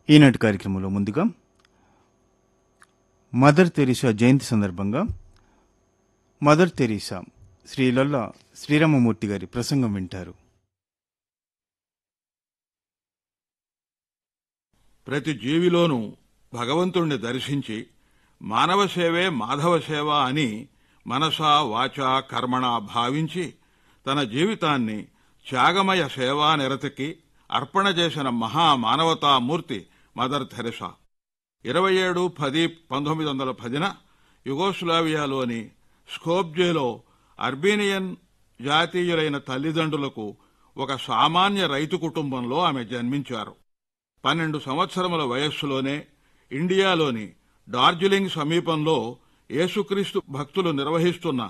ఈనాటి కార్యక్రమంలో ముందుగా మదర్ తెరీసా జయంతి సందర్భంగా మదర్ తెరీసా శ్రీ లొల్ల శ్రీరామమూర్తి గారి ప్రసంగం వింటారు ప్రతి జీవిలోనూ భగవంతుణ్ణి దర్శించి మానవ సేవే మాధవ సేవ అని మనసా వాచా కర్మణ భావించి తన జీవితాన్ని త్యాగమయ సేవా నిరతికి అర్పణ చేసిన మహా మానవతామూర్తి మదర్ థెరెసా ఇరవై ఏడు పది పంతొమ్మిది వందల పదిన యుగోస్లావియాలోని స్కోప్జేలో అర్బీనియన్ జాతీయులైన తల్లిదండ్రులకు ఒక సామాన్య రైతు కుటుంబంలో ఆమె జన్మించారు పన్నెండు సంవత్సరముల వయస్సులోనే ఇండియాలోని డార్జిలింగ్ సమీపంలో యేసుక్రీస్తు భక్తులు నిర్వహిస్తున్న